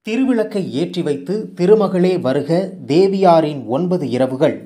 திருவிளக்கை ஏற்றி வைத்து திருமகளே வருக தேவியாரின் ஒன்பது இரவுகள்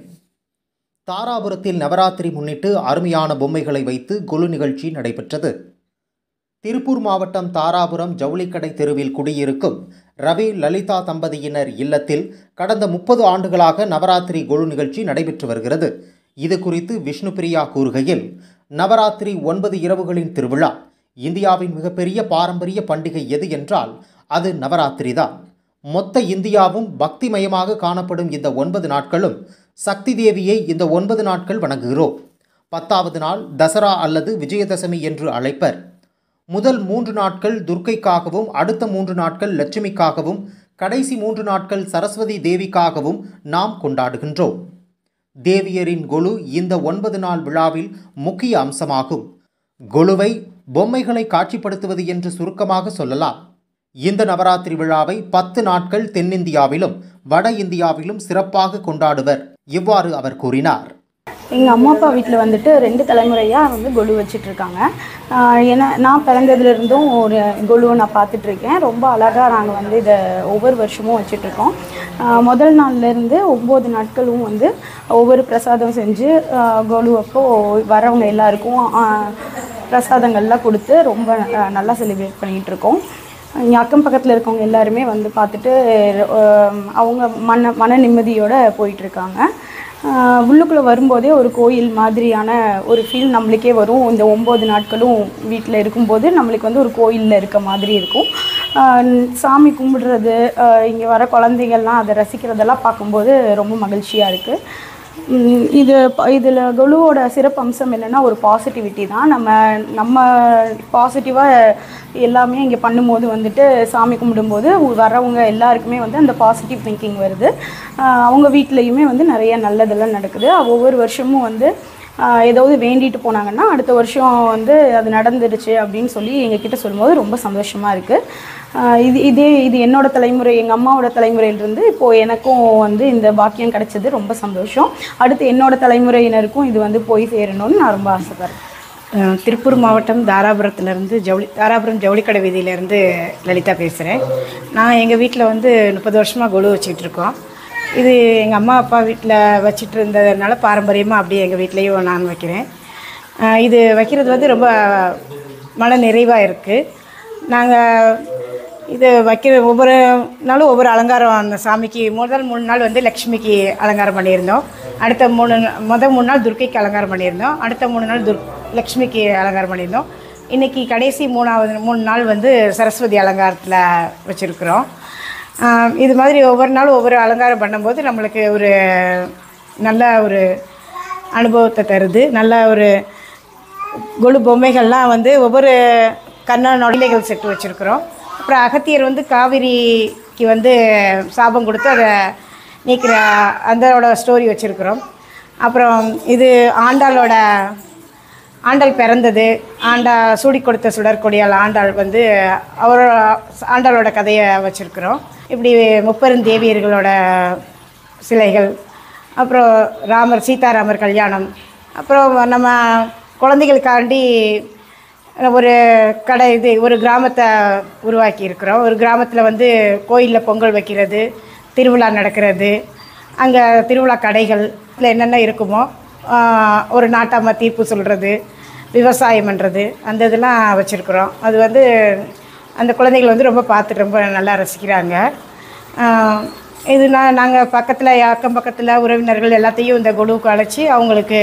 தாராபுரத்தில் நவராத்திரி முன்னிட்டு அருமையான பொம்மைகளை வைத்து குழு நிகழ்ச்சி நடைபெற்றது திருப்பூர் மாவட்டம் தாராபுரம் ஜவுளிக்கடை தெருவில் குடியிருக்கும் ரவி லலிதா தம்பதியினர் இல்லத்தில் கடந்த முப்பது ஆண்டுகளாக நவராத்திரி குழு நிகழ்ச்சி நடைபெற்று வருகிறது இது குறித்து விஷ்ணுபிரியா கூறுகையில் நவராத்திரி ஒன்பது இரவுகளின் திருவிழா இந்தியாவின் மிகப்பெரிய பாரம்பரிய பண்டிகை எது என்றால் அது நவராத்திரி தான் மொத்த இந்தியாவும் பக்திமயமாக காணப்படும் இந்த ஒன்பது நாட்களும் சக்தி தேவியை இந்த ஒன்பது நாட்கள் வணங்குகிறோம் பத்தாவது நாள் தசரா அல்லது விஜயதசமி என்று அழைப்பர் முதல் மூன்று நாட்கள் துர்க்கைக்காகவும் அடுத்த மூன்று நாட்கள் லட்சுமிக்காகவும் கடைசி மூன்று நாட்கள் சரஸ்வதி தேவிக்காகவும் நாம் கொண்டாடுகின்றோம் தேவியரின் கொலு இந்த ஒன்பது நாள் விழாவில் முக்கிய அம்சமாகும் கொலுவை பொம்மைகளை காட்சிப்படுத்துவது என்று சுருக்கமாக சொல்லலாம் இந்த நவராத்திரி விழாவை பத்து நாட்கள் தென்னிந்தியாவிலும் வட இந்தியாவிலும் சிறப்பாக கொண்டாடுவர் இவ்வாறு அவர் கூறினார் எங்கள் அம்மா அப்பா வீட்டில் வந்துட்டு ரெண்டு தலைமுறையாக வந்து கொலு வச்சிட்ருக்காங்க ஏன்னா நான் பிறந்ததுலேருந்தும் ஒரு கொலுவை நான் பார்த்துட்ருக்கேன் ரொம்ப அழகாக நாங்கள் வந்து இதை ஒவ்வொரு வருஷமும் வச்சிட்ருக்கோம் முதல் நாள்லேருந்து ஒம்பது நாட்களும் வந்து ஒவ்வொரு பிரசாதம் செஞ்சு ஆஹ் கொலு அப்போ வரவங்க எல்லாருக்கும் ஆஹ் பிரசாதங்கள்லாம் கொடுத்து ரொம்ப ஆஹ் நல்லா செலிப்ரேட் பண்ணிகிட்ருக்கோம் இங்கே அக்கம் பக்கத்தில் இருக்கவங்க எல்லாருமே வந்து பார்த்துட்டு ஆஹ் அவங்க மன மன நிம்மதியோடு போயிட்டுருக்காங்க உள்ளுக்குள்ளே வரும்போதே ஒரு கோயில் மாதிரியான ஒரு ஃபீல் நம்மளுக்கே வரும் இந்த ஒம்பது நாட்களும் வீட்டில் இருக்கும்போது நம்மளுக்கு வந்து ஒரு கோயிலில் இருக்க மாதிரி இருக்கும் ஆஹ் சாமி கும்பிடுறது இங்கே வர குழந்தைகள்லாம் அதை ரசிக்கிறதெல்லாம் பார்க்கும்போது ரொம்ப மகிழ்ச்சியாக இருக்குது உம் இது இதில் கொலுவோட சிறப்பு அம்சம் என்னென்னா ஒரு பாசிட்டிவிட்டி தான் நம்ம நம்ம பாசிட்டிவாக எல்லாமே இங்கே பண்ணும்போது வந்துட்டு சாமி கும்பிடும்போது வரவங்க எல்லாருக்குமே வந்து அந்த பாசிட்டிவ் திங்கிங் வருது ஆஹ் அவங்க வீட்லேயுமே வந்து நிறைய நல்லதெல்லாம் நடக்குது ஒவ்வொரு வருஷமும் வந்து ஆஹ் ஏதாவது வேண்டிட்டு போனாங்கன்னா அடுத்த வருஷம் வந்து அது நடந்துடுச்சு அப்படின்னு சொல்லி எங்ககிட்ட சொல்லும்போது ரொம்ப சந்தோஷமாக இருக்குது இது இதே இது என்னோட தலைமுறை எங்கள் அம்மாவோட தலைமுறையிலிருந்து இப்போது எனக்கும் வந்து இந்த பாக்கியம் கிடைச்சது ரொம்ப சந்தோஷம் அடுத்து என்னோட தலைமுறையினருக்கும் இது வந்து போய் சேரணும்னு நான் ரொம்ப ஆசைப்படுறேன் அஹ் திருப்பூர் மாவட்டம் தாராபுரத்துலேருந்து ஜவுளி தாராபுரம் ஜவுளிக்கடை வீதியிலேருந்து லலிதா பேசுகிறேன் நான் எங்கள் வீட்டில் வந்து முப்பது வருஷமாக கொலு வச்சுட்டு இருக்கோம் இது எங்கள் அம்மா அப்பா வீட்டில் வச்சிட்டு இருந்ததுனால பாரம்பரியமாக அப்படியே எங்கள் வீட்லேயும் நான் வைக்கிறேன் அஹ் இது வைக்கிறது வந்து ரொம்ப மன நிறைவாக இருக்குது நாங்கள் இது வைக்கிற ஒவ்வொரு நாளும் ஒவ்வொரு அலங்காரம் அந்த சாமிக்கு முதல் மூணு நாள் வந்து லக்ஷ்மிக்கு அலங்காரம் பண்ணியிருந்தோம் அடுத்த மூணு நா- முதல் மூணு நாள் துர்க்கைக்கு அலங்காரம் பண்ணியிருந்தோம் அடுத்த மூணு நாள் துர் லக்ஷ்மிக்கு அலங்காரம் பண்ணியிருந்தோம் இன்றைக்கி கடைசி மூணாவது மூணு நாள் வந்து சரஸ்வதி அலங்காரத்தில் வச்சுருக்குறோம் இது மாதிரி ஒவ்வொரு நாளும் ஒவ்வொரு அலங்காரம் பண்ணும்போது நம்மளுக்கு ஒரு நல்ல ஒரு அனுபவத்தை தருது நல்ல ஒரு கொலு பொம்மைகள்லாம் வந்து ஒவ்வொரு கண்ணா நொடிலைகள் செட்டு வச்சுருக்குறோம் அப்புறம் அகத்தியர் வந்து காவிரிக்கு வந்து சாபம் கொடுத்து அதை நீக்கிற அந்தோட ஸ்டோரி வச்சுருக்குறோம் அப்புறம் இது ஆண்டாளோட ஆண்டாள் பிறந்தது ஆண்டா சூடி கொடுத்த சுடற்கொடியால் ஆண்டாள் வந்து அவரோட ஆண்டாளோட கதையை வச்சுருக்குறோம் இப்படி முப்பெருந்தேவியர்களோட சிலைகள் அப்புறம் ராமர் சீதாராமர் கல்யாணம் அப்புறம் நம்ம குழந்தைகளுக்காண்டி ஒரு கடை இது ஒரு கிராமத்தை உருவாக்கி இருக்கிறோம் ஒரு கிராமத்தில் வந்து கோயிலில் பொங்கல் வைக்கிறது திருவிழா நடக்கிறது அங்கே திருவிழா கடைகள் இதில் என்னென்ன இருக்குமோ ஆஹ், ஒரு நாட்டாம தீர்ப்பு சொல்கிறது விவசாயம் பண்ணுறது அந்த இதெல்லாம் வச்சுருக்குறோம் அது வந்து அந்த குழந்தைகள் வந்து ரொம்ப பார்த்து ரொம்ப நல்லா ரசிக்கிறாங்க ஆஹ், இது நான் நாங்கள் பக்கத்தில் அக்கம் பக்கத்தில் உறவினர்கள் எல்லாத்தையும் இந்த குழுவுக்கு அழைச்சி அவங்களுக்கு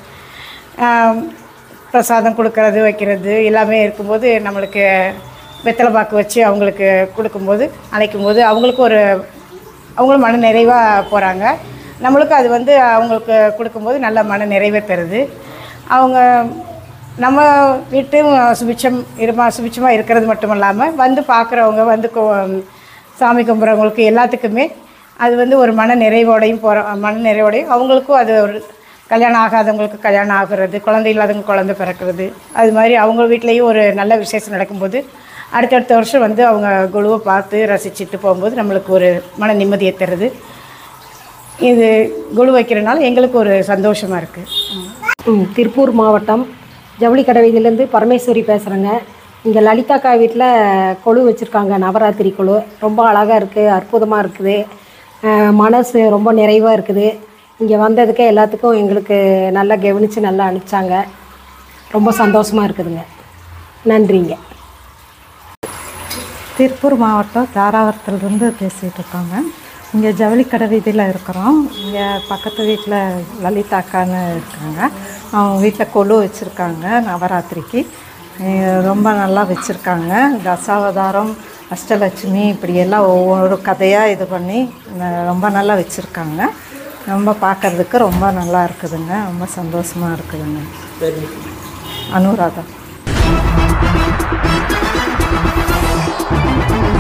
ஆஹ், பிரசாதம் கொடுக்கறது வைக்கிறது எல்லாமே இருக்கும்போது நம்மளுக்கு வெத்தலை பாக்கு வச்சு அவங்களுக்கு கொடுக்கும்போது அழைக்கும்போது அவங்களுக்கும் ஒரு அவங்களும் மன நிறைவாக போகிறாங்க நம்மளுக்கும் அது வந்து அவங்களுக்கு கொடுக்கும்போது நல்ல மன நிறைவை தருது அவங்க நம்ம வீட்டும் சுபிட்சம் இருமா சுபிட்சமாக இருக்கிறது மட்டும் இல்லாமல் வந்து பார்க்குறவங்க வந்து கு- சாமி கும்பிட்றவங்களுக்கு எல்லாத்துக்குமே அது வந்து ஒரு மன நிறைவோடையும் போகிற மன நிறைவோடையும் அவங்களுக்கும் அது ஒரு கல்யாணம் ஆகாதவங்களுக்கு கல்யாணம் ஆகுறது குழந்தை இல்லாதவங்க குழந்தை பிறக்கிறது அது மாதிரி அவங்க வீட்லேயும் ஒரு நல்ல விசேஷம் நடக்கும்போது அடுத்தடுத்த வருஷம் வந்து அவங்க குழுவை பார்த்து ரசிச்சுட்டு போகும்போது நம்மளுக்கு ஒரு மன நிம்மதியை தருது இது குழு வைக்கிறனால எங்களுக்கு ஒரு சந்தோஷமாக இருக்குது ம், திருப்பூர் மாவட்டம் ஜவுளி கடை வீதியிலேருந்து பரமேஸ்வரி பேசுகிறேங்க இங்கே லலிதாக்கா வீட்டில் கொழு வச்சுருக்காங்க நவராத்திரி கொழு ரொம்ப அழகாக இருக்குது அற்புதமாக இருக்குது அஹ் மனசு ரொம்ப நிறைவாக இருக்குது இங்கே வந்ததுக்கு எல்லாத்துக்கும் எங்களுக்கு நல்லா கவனித்து நல்லா அனுப்பிச்சாங்க ரொம்ப சந்தோஷமாக இருக்குதுங்க நன்றிங்க திருப்பூர் மாவட்டம் தாராபுரத்துலேருந்து பேசிகிட்டு இருக்கோங்க இங்கே ஜவுளிக்கடை வீதியில் இருக்கிறோம் இங்கே பக்கத்து வீட்டில் லலிதா அக்கான்னு இருக்காங்க அவங்க வீட்டில் கொலு வச்சுருக்காங்க நவராத்திரிக்கு அஹ் ரொம்ப நல்லா வச்சுருக்காங்க தசாவதாரம் அஷ்டலட்சுமி இப்படி எல்லாம் ஒவ்வொரு கதையாக இது பண்ணி ந- ரொம்ப நல்லா வச்சுருக்காங்க ரொம்ப பார்க்கறதுக்கு ரொம்ப நல்லா இருக்குதுங்க ரொம்ப சந்தோஷமாக இருக்குதுங்க அனுராதா